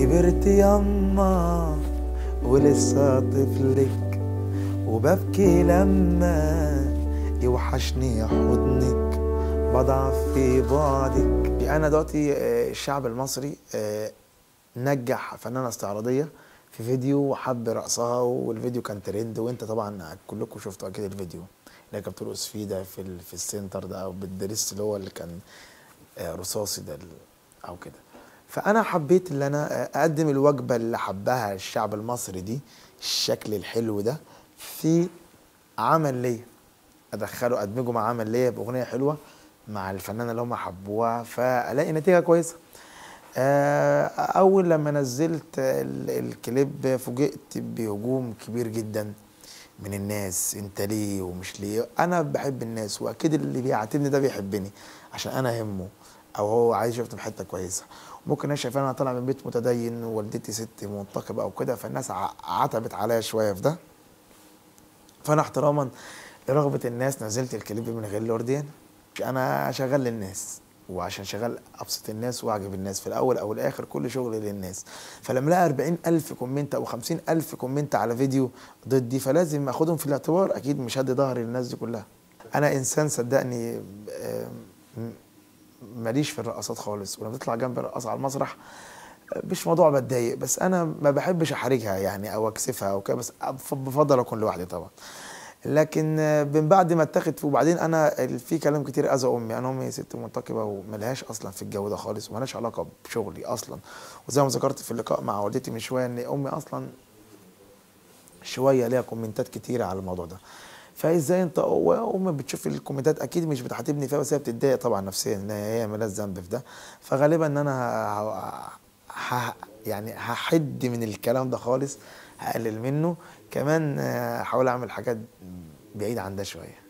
كبرت يما ولسه طفلك وببكي لما يوحشني حضنك بضعف في بعدك انا دلوقتي آه، الشعب المصري آه، نجح فنانه استعراضيه في فيديو وحب رقصها والفيديو كان ترند وانت طبعا كلكم شفتوا اكيد الفيديو اللي هي كانت بترقص فيه ده في ال- في السنتر ده او بالدريس اللي هو اللي كان آه، رصاصي ده ال- او كده فانا حبيت ان انا اقدم الوجبه اللي حبها الشعب المصري دي الشكل الحلو ده في عمل ليا ادخله ادمجه مع عمل ليا باغنيه حلوه مع الفنانه اللي هم حبوها فالاقي نتيجه كويسه آه، اول لما نزلت ال- الكليب فوجئت بهجوم كبير جدا من الناس انت ليه ومش ليه انا بحب الناس واكيد اللي بيعاتبني ده بيحبني عشان انا همه او هو عايز يشوفني في حته كويسه ممكن الناس شايفاني انا طالع من بيت متدين ووالدتي ست منتقبه او كده فالناس ع- عتبت عليا شويه في ده فانا احتراما لرغبه الناس نزلت الكليب من غير الاورديان انا شغال للناس وعشان شغال ابسط الناس واعجب الناس في الاول او الاخر كل شغلي للناس فلما الاقي 40 الف كومنت او 50 الف كومنت على فيديو ضدي فلازم اخدهم في الاعتبار اكيد مش هدي ظهري للناس دي كلها انا انسان صدقني آه، م- ماليش في الرقصات خالص ولما تطلع جنب الرقاصه على المسرح آه، مش موضوع بتضايق بس انا ما بحبش احرجها يعني او اكسفها او كده بس أف- بفضل اكون لوحدي طبعا لكن آه، من بعد ما اتاخد وبعدين انا ال- في كلام كتير اذى امي انا امي ست منتقبه وملهاش اصلا في الجو ده خالص وملهاش علاقه بشغلي اصلا وزي ما ذكرت في اللقاء مع والدتي من شويه ان امي اصلا شويه ليها كومنتات كتيره على الموضوع ده فازاي انت امي بتشوف الكومنتات اكيد مش بتعاتبني فيها بس هي بتتضايق طبعا نفسيا ان هي مالهاش ذنب في ده فغالبا ان انا ه... ه... يعني هحد من الكلام ده خالص هقلل منه كمان آه، هحاول اعمل حاجات بعيد عن ده شويه